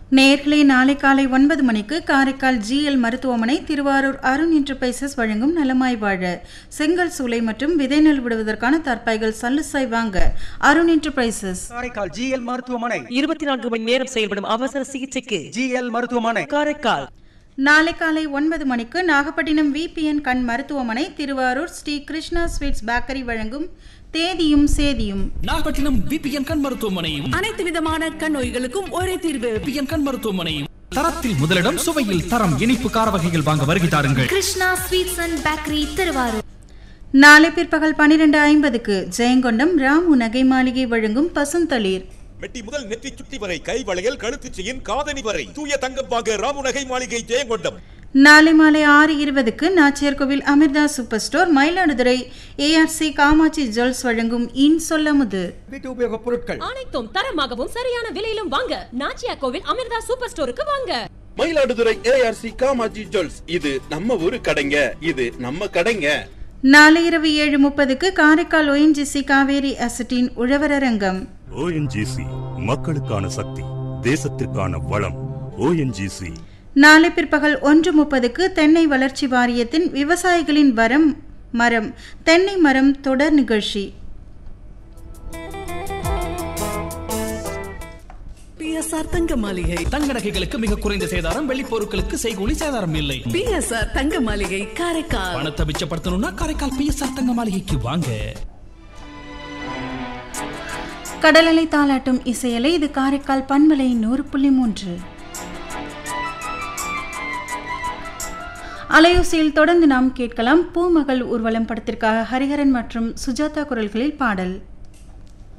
நேர்களே நாளை காலை ஒன்பது மணிக்கு காரைக்கால் ஜிஎல் மருத்துவமனை திருவாரூர் அருண் என்டர்பிரைசஸ் வழங்கும் நலமாய் வாழ செங்கல் சூளை மற்றும் விதை நெல் விடுவதற்கான தற்பாய்கள் சல்லுசாய் வாங்க அருண் என்டர்பிரைசஸ் காரைக்கால் ஜிஎல் மருத்துவமனை இருபத்தி நான்கு மணி நேரம் செயல்படும் அவசர சிகிச்சைக்கு ஜிஎல் மருத்துவமனை காரைக்கால் நாளை காலை ஒன்பது மணிக்கு நாகப்பட்டினம் விபிஎன் கண் மருத்துவமனை திருவாரூர் ஸ்ரீ கிருஷ்ணா ஸ்வீட்ஸ் பேக்கரி வழங்கும் தேதியும் சேதியும் நாகப்பட்டினம் விபிஎன் கண் மருத்துவமனையும் அனைத்து விதமான கண் நோய்களுக்கும் ஒரே தீர்வு விபிஎன் கண் மருத்துவமனையும் தரத்தில் முதலிடம் சுவையில் தரம் இனிப்பு கார வகைகள் வாங்க வருகை தாருங்கள் Krishna sweets and bakery Thiruvarur நாளை பிற்பகல் பனிரெண்டு ஐம்பதுக்கு ஜெயங்கொண்டம் ராமு நகை மாளிகை வழங்கும் பசுந்தளிர் மெட்டி முதல் நெற்றி சுட்டி வரை கை வளையல் கழுத்து செயின் காதணி வரை தூய தங்கம் வாங்க ராமுநகை மாளிகை ஜெயங்கொண்டம் நாளை மாலை ஆறு இருபதுக்கு Nachiyarkoil Amirtha super store Mayiladuthurai ARC Kamatchi jewels வழங்கும் இன் சொல்லமுது வீட்டு உபயோகப் பொருட்கள் அனைத்தும் தரமாகவும் சரியான விலையிலும் வாங்க நாச்சியா கோவில் அமிர்தா சூப்பர் ஸ்டோருக்கு வாங்க மயிலாடுதுறை ஏஆர்சி காமாஜி ஜுவல்ஸ் இது நம்ம ஊரு கடைங்க இது நம்ம கடைங்க நாளை இரவு ஏழு முப்பதுக்கு காரைக்கால் ஒயின்ஜிசி காவேரி அசட்டின் உழவரரங்கம் ஓஎன்ஜிசி மக்களுக்கான சக்தி தேசத்திற்கான வளம் ஓஎன்ஜிசி நாளை பிற்பகல் ஒன்று முப்பதுக்கு தென்னை வளர்ச்சி வாரியத்தின் விவசாயிகளின் வரம் மரம் தென்னை மரம் தொடர் நிகழ்ச்சி பிஎஸ்ஆர் தங்க மாளிகை தங்க நகைகளுக்கு மிக குறைந்த சேதாரம் வெள்ளி பொருட்களுக்கு செய்கூலி சேதாரம் இல்லை பிஎஸ்ஆர் தங்க மாளிகை காரைக்கால் பணத்தை மிச்சப்படுத்தணும்னா காரைக்கால் பிஎஸ்ஆர் தங்க மாளிகைக்கு வாங்க கடலலை தாளாட்டும் இசையலை இது காரைக்கால் பண்பலை நூறு புள்ளி மூன்று அலையோசையில் தொடர்ந்து நாம் கேட்கலாம் பூமகள் ஊர்வலம் படத்திற்காக ஹரிஹரன் மற்றும் சுஜாதா குரல்களில் பாடல்